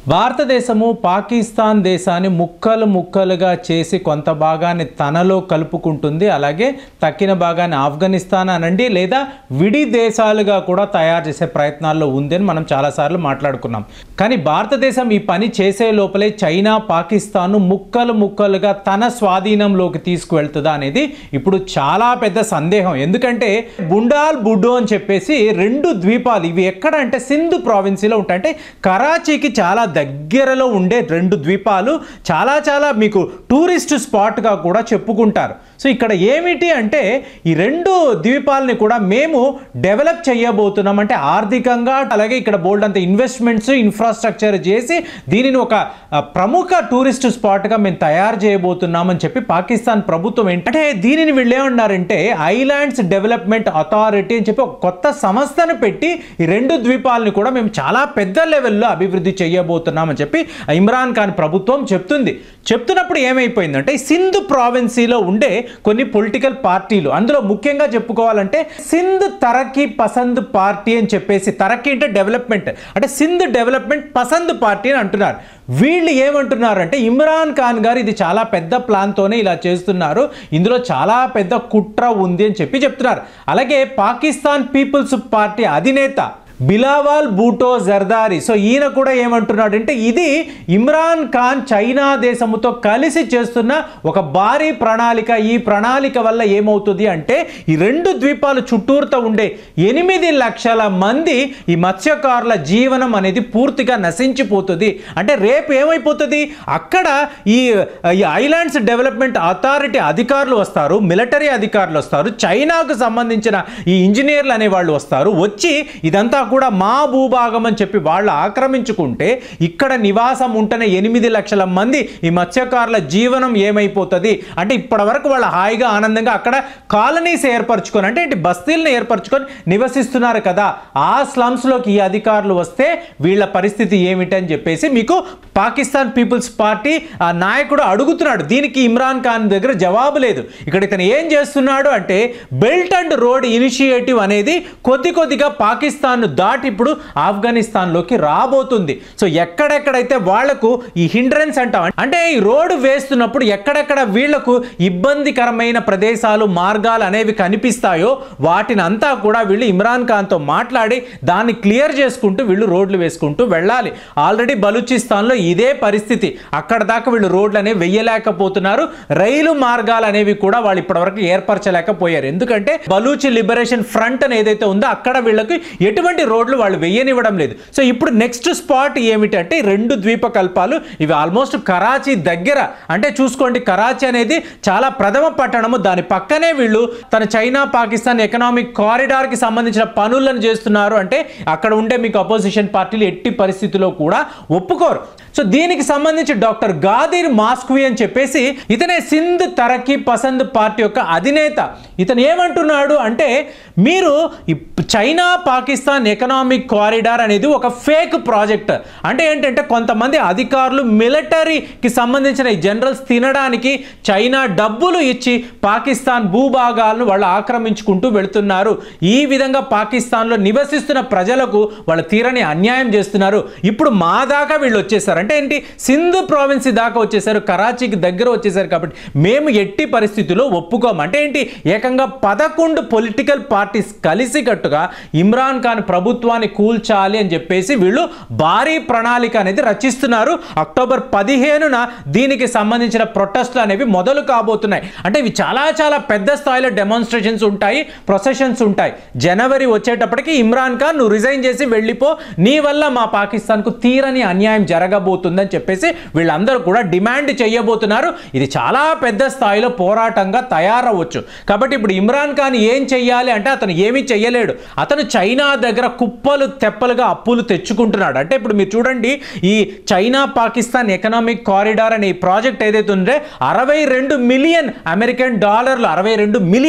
భారతదేశము పాకిస్తాన్ దేశాన్ని ముక్కలు ముక్కలుగా చేసి కొంత భాగాన్ని తనలో కలుపుకుంటుంది అలాగే తక్కిన భాగాన్ని ఆఫ్ఘనిస్తాన్ అనండి లేదా విడి దేశాలుగా కూడా తయారు చేసే ప్రయత్నాల్లో ఉంది అని మనం చాలాసార్లు మాట్లాడుకున్నాం కానీ భారతదేశం ఈ పని చేసే లోపలే చైనా పాకిస్తాన్ ముక్కలు ముక్కలుగా తన స్వాధీనంలోకి తీసుకువెళ్తుందా అనేది ఇప్పుడు చాలా పెద్ద సందేహం ఎందుకంటే బుండాల్ బుడ్డో అని చెప్పేసి రెండు ద్వీపాలు ఇవి ఎక్కడ అంటే సింధు ప్రావిన్సీలో ఉంటాయి అంటే కరాచీకి చాలా దగ్గరలో ఉండే రెండు ద్వీపాలు చాలా చాలా మీకు టూరిస్ట్ స్పాట్గా కూడా చెప్పుకుంటారు సో ఇక్కడ ఏమిటి అంటే ఈ రెండు ద్వీపాలని కూడా మేము డెవలప్ చేయబోతున్నాం అంటే ఆర్థికంగా అలాగే ఇక్కడ బోల్డ్ అంత ఇన్వెస్ట్మెంట్స్ ఇన్ఫ్రాస్ట్రక్చర్ చేసి దీనిని ఒక ఆ, ప్రముఖ టూరిస్ట్ స్పాట్గా మేము తయారు చేయబోతున్నామని చెప్పి పాకిస్తాన్ ప్రభుత్వం ఏంటంటే దీనిని వీళ్ళు ఏమన్నారంటే ఐలాండ్స్ డెవలప్మెంట్ అథారిటీ అని చెప్పి ఒక కొత్త సంస్థను పెట్టి ఈ రెండు ద్వీపాలని కూడా మేము చాలా పెద్ద లెవెల్లో అభివృద్ధి చేయబోతున్నామని చెప్పి ఇమ్రాన్ ఖాన్ ప్రభుత్వం చెప్తుంది చెప్తున్నప్పుడు ఏమైపోయిందంటే ఈ సింధ్ ప్రావిన్సీలో ఉండే కొన్ని పొలిటికల్ పార్టీలు అందులో ముఖ్యంగా చెప్పుకోవాలంటే సింధ్ తరకీ పసంద్ పార్టీ అని చెప్పేసి తరకీ అంటే డెవలప్మెంట్ అంటే సింధ్ డెవలప్మెంట్ పసంద్ పార్టీ అని అంటున్నారు వీళ్ళు ఏమంటున్నారంటే ఇమ్రాన్ ఖాన్ గారు ఇది చాలా పెద్ద ప్లాన్తోనే ఇలా చేస్తున్నారు ఇందులో చాలా పెద్ద కుట్ర ఉంది అని చెప్పి చెప్తున్నారు అలాగే పాకిస్తాన్ పీపుల్స్ పార్టీ అధినేత బిలావాల్ బూటో జర్దారి సో ఈయన కూడా ఏమంటున్నాడంటే ఇది ఇమ్రాన్ ఖాన్ చైనా దేశముతో కలిసి చేస్తున్న ఒక భారీ ప్రణాళిక ఈ ప్రణాళిక వల్ల ఏమవుతుంది అంటే ఈ రెండు ద్వీపాలు చుట్టూరుతో ఉండే ఎనిమిది లక్షల మంది ఈ మత్స్యకారుల జీవనం అనేది పూర్తిగా నశించిపోతుంది అంటే రేపు ఏమైపోతుంది అక్కడ ఈ ఈ ఐలాండ్స్ డెవలప్మెంట్ అథారిటీ అధికారులు వస్తారు మిలిటరీ అధికారులు వస్తారు చైనాకు సంబంధించిన ఈ ఇంజనీర్లు అనే వాళ్ళు వస్తారు వచ్చి ఇదంతా కూడా మా భూభాగం అని చెప్పి వాళ్ళు ఆక్రమించుకుంటే ఇక్కడ నివాసం ఉంటున్న ఎనిమిది లక్షల మంది ఈ మత్స్యకారుల జీవనం ఏమైపోతుంది అంటే ఇప్పటి వరకు వాళ్ళు హాయిగా ఆనందంగా అక్కడ కాలనీస్ ఏర్పరచుకొని అంటే ఏంటి బస్తీలను ఏర్పరచుకొని నివసిస్తున్నారు కదా ఆ స్లమ్స్లోకి ఈ అధికారులు వస్తే వీళ్ళ పరిస్థితి ఏమిటి అని చెప్పేసి మీకు పాకిస్తాన్ పీపుల్స్ పార్టీ ఆ నాయకుడు అడుగుతున్నాడు దీనికి ఇమ్రాన్ ఖాన్ దగ్గర జవాబు లేదు ఇక్కడ ఇతను ఏం చేస్తున్నాడు అంటే బెల్ట్ అండ్ రోడ్ ఇనిషియేటివ్ అనేది కొద్ది కొద్దిగా పాకిస్తాన్ దాటి ఇప్పుడు ఆఫ్ఘనిస్తాన్లోకి రాబోతుంది సో ఎక్కడెక్కడైతే వాళ్లకు ఈ హిండ్రెన్స్ అంటాం అంటే ఈ రోడ్డు వేస్తున్నప్పుడు ఎక్కడెక్కడ వీళ్లకు ఇబ్బందికరమైన ప్రదేశాలు మార్గాలు అనేవి కనిపిస్తాయో వాటిని అంతా కూడా వీళ్ళు ఇమ్రాన్ ఖాన్తో మాట్లాడి దాన్ని క్లియర్ చేసుకుంటూ వీళ్ళు రోడ్లు వేసుకుంటూ వెళ్ళాలి ఆల్రెడీ బలూచిస్తాన్లో ఇదే పరిస్థితి అక్కడ దాకా వీళ్ళు రోడ్లు అనేవి వెయ్యలేకపోతున్నారు రైలు మార్గాలు అనేవి కూడా వాళ్ళు ఇప్పటివరకు ఏర్పరచలేకపోయారు ఎందుకంటే బలూచి లిబరేషన్ ఫ్రంట్ అని ఏదైతే ఉందో అక్కడ వీళ్ళకి ఎటువంటి రోడ్లు వాళ్ళు వెయ్యనివ్వడం లేదు సో ఇప్పుడు నెక్స్ట్ స్పాట్ ఏమిటంటే ఈ రెండు ద్వీపకల్పాలు ఇవి ఆల్మోస్ట్ కరాచీ దగ్గర అంటే చూసుకోండి కరాచీ అనేది చాలా ప్రథమ పట్టణము దాని పక్కనే వీళ్ళు తన చైనా పాకిస్తాన్ ఎకనామిక్ కారిడార్ కి సంబంధించిన పనులను చేస్తున్నారు అంటే అక్కడ ఉండే మీకు అపోజిషన్ పార్టీలు ఎట్టి పరిస్థితిలో కూడా ఒప్పుకోరు సో దీనికి సంబంధించి డాక్టర్ గాదిర్ మాస్క్వి అని చెప్పేసి ఇతనే సింధ్ తరకీ పసంద్ పార్టీ యొక్క అధినేత ఇతను ఏమంటున్నాడు అంటే మీరు ఈ చైనా పాకిస్తాన్ ఎకనామిక్ కారిడార్ అనేది ఒక ఫేక్ ప్రాజెక్ట్ అంటే ఏంటంటే కొంతమంది అధికారులు మిలిటరీకి సంబంధించిన ఈ జనరల్స్ తినడానికి చైనా డబ్బులు ఇచ్చి పాకిస్తాన్ భూభాగాలను వాళ్ళు ఆక్రమించుకుంటూ వెళుతున్నారు ఈ విధంగా పాకిస్తాన్లో నివసిస్తున్న ప్రజలకు వాళ్ళు తీరని అన్యాయం చేస్తున్నారు ఇప్పుడు మా దాకా వీళ్ళు వచ్చేసారు అంటే ఏంటి సింధు ప్రావిన్సీ దాకా వచ్చేసారు కరాచీకి దగ్గర వచ్చేసారు కాబట్టి మేము ఎట్టి పరిస్థితుల్లో ఒప్పుకోము అంటే ఏంటి ఏకంగా పదకొండు పొలిటికల్ పార్టీస్ కలిసికట్టుగా ఇమ్రాన్ ఖాన్ ప్రభుత్వాన్ని కూల్చాలి అని చెప్పేసి వీళ్ళు భారీ ప్రణాళిక అనేది రచిస్తున్నారు అక్టోబర్ పదిహేనున దీనికి సంబంధించిన ప్రొటెస్ట్లు అనేవి మొదలు కాబోతున్నాయి అంటే ఇవి చాలా చాలా పెద్ద స్థాయిలో డెమాన్స్ట్రేషన్స్ ఉంటాయి ప్రొసెషన్స్ ఉంటాయి జనవరి వచ్చేటప్పటికి ఇమ్రాన్ ఖాన్ నువ్వు రిజైన్ చేసి వెళ్ళిపో నీ వల్ల మా పాకిస్తాన్కు తీరని అన్యాయం జరగబోతుందని చెప్పేసి వీళ్ళందరూ కూడా డిమాండ్ చేయబోతున్నారు ఇది చాలా పెద్ద స్థాయిలో పోరాటంగా తయారవ్వచ్చు కాబట్టి ఇప్పుడు ఇమ్రాన్ ఖాన్ ఏం చెయ్యాలి అంటే అతను ఏమీ చెయ్యలేడు అతను చైనా దగ్గర కుప్పలు తెప్పలుగా అప్పులు తెచ్చుకుంటున్నాడు అంటే ఇప్పుడు మీరు చూడండి ఈ చైనా పాకిస్తాన్ ఎకనామిక్ కారిడార్ అనే ఈ ప్రాజెక్ట్ ఏదైతే ఉందో అరవై రెండు మిలియన్ అమెరికన్ డాలర్లు అరవై రెండు మిలియన్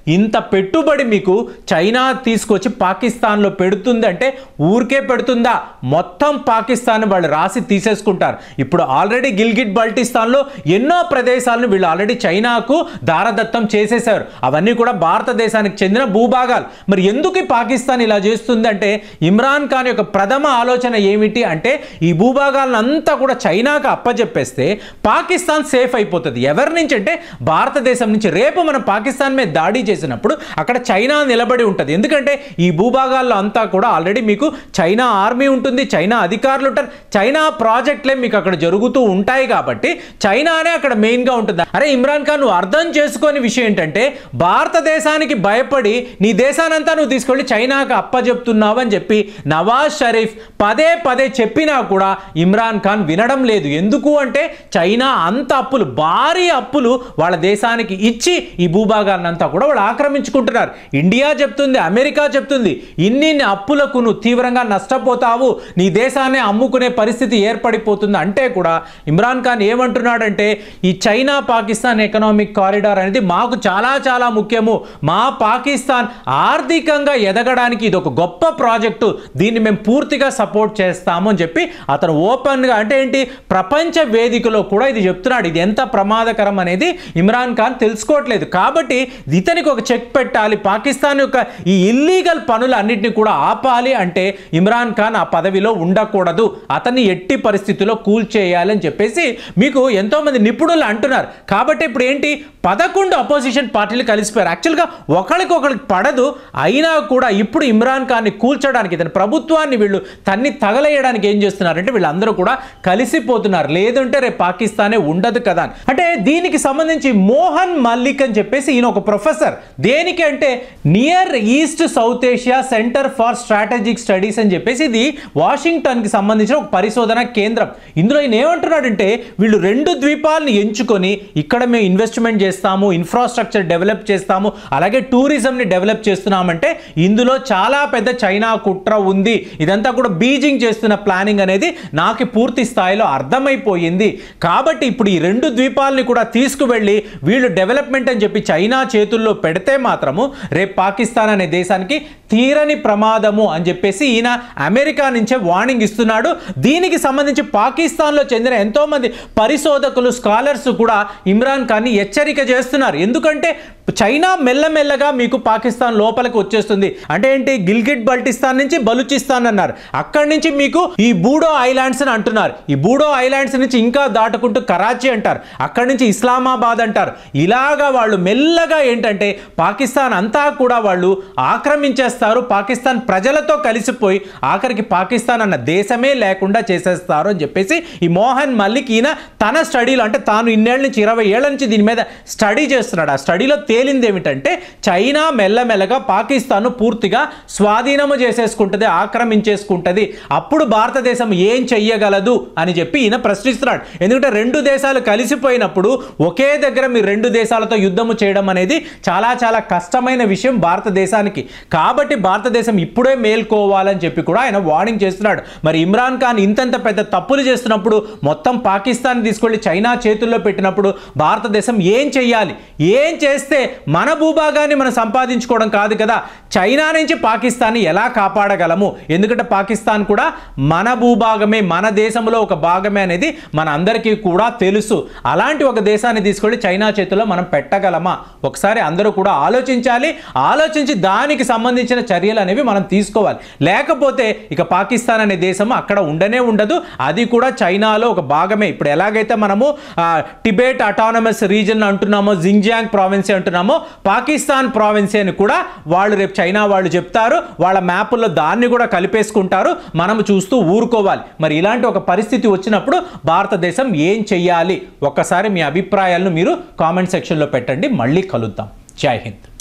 ఇంత పెట్టుబడి మీకు చైనా తీసుకొచ్చి పాకిస్తాన్లో పెడుతుంది అంటే ఊరికే పెడుతుందా మొత్తం పాకిస్తాన్ వాళ్ళు రాసి తీసేసుకుంటారు ఇప్పుడు ఆల్రెడీ గిల్గిట్ బల్టిస్తాన్లో ఎన్నో ప్రదేశాలను వీళ్ళు ఆల్రెడీ చైనాకు దారదత్తం చేసేశారు అవన్నీ కూడా భారతదేశానికి చెందిన భూభాగాలు మరి ఎందుకు ఈ పాకిస్తాన్ ఇలా చేస్తుంది అంటే ఇమ్రాన్ ఖాన్ యొక్క ప్రథమ ఆలోచన ఏమిటి అంటే ఈ భూభాగాలను అంతా కూడా చైనాకు అప్పచెప్పేస్తే పాకిస్తాన్ సేఫ్ అయిపోతుంది ఎవరి నుంచి అంటే భారతదేశం నుంచి రేపు మనం పాకిస్తాన్ మీద దాడి చేసినప్పుడు అక్కడ చైనా నిలబడి ఉంటుంది ఎందుకంటే ఈ భూభాగాల్లో అంతా కూడా ఆల్రెడీ మీకు చైనా ఆర్మీ ఉంటుంది చైనా అధికారులు ఉంటారు చైనా ప్రాజెక్టులే మీకు అక్కడ జరుగుతూ ఉంటాయి కాబట్టి చైనానే అక్కడ మెయిన్గా ఉంటుంది అరే ఇమ్రాన్ ఖాన్ నువ్వు అర్థం చేసుకొని విషయం ఏంటంటే భారతదేశానికి భయపడి నీ దేశానంతా నువ్వు తీసుకెళ్ళి చైనాకు అప్పచెప్తున్నావు అని చెప్పి నవాజ్ షరీఫ్ పదే పదే చెప్పినా కూడా ఇమ్రాన్ ఖాన్ వినడం లేదు ఎందుకు అంటే చైనా అంత అప్పులు భారీ అప్పులు వాళ్ళ దేశానికి ఇచ్చి ఈ భూభాగాలంతా కూడా వాళ్ళు ఆక్రమించుకుంటున్నారు ఇండియా చెప్తుంది అమెరికా చెప్తుంది ఇన్ని అప్పులకు నువ్వు తీవ్రంగా నష్టపోతావు నీ దేశాన్ని అమ్ముకునే పరిస్థితి ఏర్పడిపోతుంది అంటే కూడా ఇమ్రాన్ ఖాన్ ఏమంటున్నాడంటే ఈ చైనా పాకిస్తాన్ ఎకనామిక్ కారిడార్ అనేది మాకు చాలా చాలా ముఖ్యము మా పాకిస్తాన్ ఆర్థికంగా ఎదగడానికి ఇది ఒక గొప్ప ప్రాజెక్టు దీన్ని మేము పూర్తిగా సపోర్ట్ చేస్తాము అని చెప్పి అతను ఓపెన్గా అంటే ఏంటి ప్రపంచ వేదికలో కూడా ఇది చెప్తున్నాడు ఇది ఎంత ప్రమాదకరం అనేది ఇమ్రాన్ ఖాన్ తెలుసుకోవట్లేదు కాబట్టి ఇతనికి ఒక చెక్ పెట్టాలి పాకిస్తాన్ యొక్క ఈ ఇల్లీగల్ పనులన్నింటినీ కూడా ఆపాలి అంటే ఇమ్రాన్ ఖాన్ ఆ పదవిలో ఉండకూడదు అతన్ని ఎట్టి పరిస్థితుల్లో కూల్ చేయాలి అని చెప్పేసి మీకు ఎంతోమంది నిపుణులు అంటున్నారు కాబట్టి ఇప్పుడు ఏంటి పదకొండు అపోజిషన్ పార్టీలు కలిసిపోయారు యాక్చువల్గా ఒకరికొకరికి పడదు అయినా కూడా ఇప్పుడు ఇమ్రాన్ ఖాన్ని కూల్చడానికి ఇతని ప్రభుత్వాన్ని వీళ్ళు తన్ని తగలేయడానికి ఏం చేస్తున్నారంటే వీళ్ళందరూ కూడా కలిసిపోతున్నారు లేదంటే రేపు పాకిస్తానే ఉండదు కదా అని. అంటే దీనికి సంబంధించి మోహన్ మల్లిక్ అని చెప్పేసి ఈయన ఒక ప్రొఫెసర్ దేనికి అంటే near east south Asia centre for strategic studies అని చెప్పేసి ఇది వాషింగ్టన్కి సంబంధించిన ఒక పరిశోధన కేంద్రం ఇందులో ఈయన ఏమంటున్నాడంటే వీళ్ళు రెండు ద్వీపాలను ఎంచుకొని ఇక్కడ మేము ఇన్వెస్ట్మెంట్ చేస్తాము ఇన్ఫ్రాస్ట్రక్చర్ డెవలప్ చేస్తాము అలాగే టూరిజంని డెవలప్ చేస్తున్నామంటే ఇందులో చాలా పెద్ద చైనా కుట్ర ఉంది ఇదంతా కూడా బీజింగ్ చేస్తున్న ప్లానింగ్ అనేది నాకు పూర్తి స్థాయిలో అర్థమైపోయింది కాబట్టి ఇప్పుడు ఈ రెండు ద్వీపాలని కూడా తీసుకువెళ్ళి వీళ్ళు డెవలప్మెంట్ అని చెప్పి చైనా చేతుల్లో పెడితే మాత్రము రేపు పాకిస్తాన్ అనే దేశానికి తీరని ప్రమాదము అని చెప్పేసి ఈయన అమెరికా నుంచే వార్నింగ్ ఇస్తున్నాడు దీనికి సంబంధించి పాకిస్తాన్లో చెందిన ఎంతోమంది పరిశోధకులు స్కాలర్స్ కూడా ఇమ్రాన్ ఖాన్ని హెచ్చరిక చేస్తున్నారు ఎందుకంటే చైనా మెల్లమెల్లగా మీకు పాకిస్తాన్ లోపలికి వచ్చేస్తుంది అంటే ఏంటి గిల్గిట్ బల్టిస్తాన్ నుంచి బలూచిస్తాన్ అన్నారు అక్కడి నుంచి మీకు ఈ బూడో ఐలాండ్స్ అని అంటున్నారు ఈ బూడో ఐలాండ్స్ నుంచి ఇంకా దాటుకుంటూ కరాచీ అంటారు అక్కడి నుంచి ఇస్లామాబాద్ అంటారు ఇలాగా వాళ్ళు మెల్లగా ఏంటంటే పాకిస్తాన్ అంతా కూడా వాళ్ళు ఆక్రమించేస్తారు పాకిస్తాన్ ప్రజలతో కలిసిపోయి ఆఖరికి పాకిస్తాన్ అన్న దేశమే లేకుండా చేసేస్తారు అని చెప్పేసి ఈ మోహన్ మల్లిక్ ఈయన తన స్టడీలో అంటే తాను ఇన్నేళ్ళ నుంచి ఇరవై ఏళ్ళ నుంచి దీని మీద స్టడీ చేస్తున్నాడు ఆ స్టడీలో తేలింది ఏమిటంటే చైనా మెల్లమెల్లగా పాకిస్తాన్ పూర్తిగా స్వాధీనము చేసేసుకుంటుంది ఆక్రమించేసుకుంటుంది అప్పుడు భారతదేశం ఏం చెయ్యగలదు అని చెప్పి ఈయన ప్రశ్నిస్తున్నాడు ఎందుకంటే రెండు దేశాలు కలిసిపోయినప్పుడు ఒకే దగ్గర మీరు రెండు దేశాలతో యుద్ధము చేయడం అనేది చాలా చాలా కష్టమైన విషయం భారతదేశానికి కాబట్టి భారతదేశం ఇప్పుడే మేల్కోవాలని చెప్పి కూడా ఆయన వార్నింగ్ చేస్తున్నాడు మరి ఇమ్రాన్ ఖాన్ ఇంతంత పెద్ద తప్పులు చేస్తున్నప్పుడు మొత్తం పాకిస్తాన్ తీసుకెళ్లి చైనా చేతుల్లో పెట్టినప్పుడు భారతదేశం ఏం చెయ్యాలి ఏం చేస్తే మన భూభాగాన్ని మనం సంపాదించుకోవడం కాదు కదా చైనా నుంచి పాకిస్తాన్ని ఎలా కాపాడగలము ఎందుకంటే పాకిస్తాన్ కూడా మన భూభాగమే మన దేశంలో ఒక భాగమే అనేది మన అందరికీ కూడా తెలుసు అలాంటి ఒక దేశాన్ని తీసుకెళ్లి చైనా చేతుల్లో మనం పెట్టగలమా ఒకసారి అందరూ కూడా ఆలోచించాలి ఆలోచించి దానికి సంబంధించిన చర్యలు అనేవి మనం తీసుకోవాలి లేకపోతే ఇక పాకిస్తాన్ అనే దేశం అక్కడ ఉండనే ఉండదు అది కూడా చైనాలో ఒక భాగమే ఇప్పుడు ఎలాగైతే మనము ఆ, టిబెట్ అటానమస్ రీజన్ అంటున్నామో జింగ్జియాంగ్ ప్రావిన్సీ అంటున్నామో పాకిస్తాన్ ప్రావిన్సీ అని కూడా వాళ్ళు రేపు చైనా వాళ్ళు చెప్తారు వాళ్ళ మ్యాపుల్లో దాన్ని కూడా కలిపేసుకుంటారు మనము చూస్తూ ఊరుకోవాలి మరి ఇలాంటి ఒక పరిస్థితి వచ్చినప్పుడు భారతదేశం ఏం చెయ్యాలి ఒక్కసారి మీ అభిప్రాయాలను మీరు కామెంట్ సెక్షన్లో పెట్టండి మళ్ళీ కలుద్దాం జై హింద్